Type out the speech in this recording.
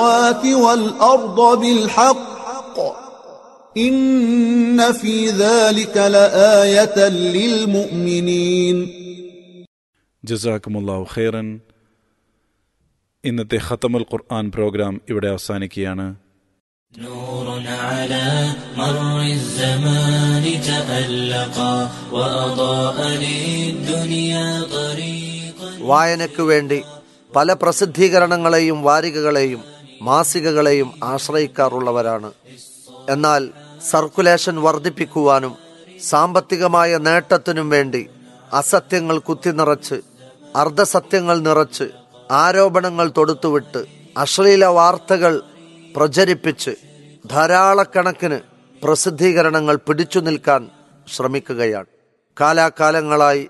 السماوات والأرض بالحق إن في ذلك لآية للمؤمنين ജസാക്കുമുല്ലാഹു ഖൈറൻ ഇന്നത്തെ ഖത്തമുൽ ഖുർആൻ പ്രോഗ്രാം ഇവിടെ അവസാനിക്കുകയാണ് نور على مر الزمان تألقا وأضاء للدنيا طريقا വായനയ്ക്കു വേണ്ടി പല പ്രസിദ്ധീകരണങ്ങളെയും വാരികകളെയും മാസികകളെയും ആശ്രയിക്കാറുള്ളവരാണ് എന്നാൽ സർക്കുലേഷൻ വർദ്ധിപ്പിക്കുവാനും സാമ്പത്തികമായ നേട്ടത്തിനും വേണ്ടി അസത്യങ്ങൾ കുത്തിനിറച്ച് അർദ്ധസത്യങ്ങൾ നിറച്ച് ആരോപണങ്ങൾ തൊടുത്തുവിട്ട് അശ്ലീല വാർത്തകൾ പ്രചരിപ്പിച്ച് ധാരാളക്കണക്കിന് പ്രസിദ്ധീകരണങ്ങൾ പിടിച്ചു നിൽക്കാൻ ശ്രമിക്കുകയാണ് കാലാകാലങ്ങളായി